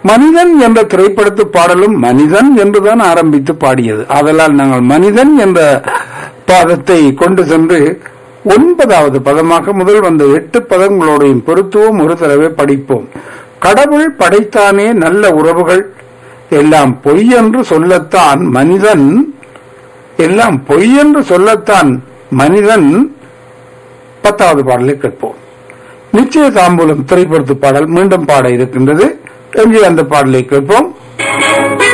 மனிதன் என்ற திரைப்படத்து பாடலும் மனிதன் என்றுதான் ஆரம்பித்து பாடியது ஆதலால் நாங்கள் மனிதன் என்ற பாதத்தை கொண்டு சென்று ஒன்பதாவது பதமாக முதல் வந்த எட்டு பதங்களோடையும் பொருத்துவோம் ஒரு தடவை படிப்போம் கடவுள் படைத்தானே நல்ல உறவுகள் எல்லாம் பொய் என்று சொல்லத்தான் மனிதன் எல்லாம் பொய் என்று சொல்லத்தான் மனிதன் பத்தாவது பாடலை கேட்போம் நிச்சய தாம்பூலம் திரைப்படத்து பாடல் மீண்டும் பாட இருக்கின்றது எங்கே அந்த பாடலை கேட்போம்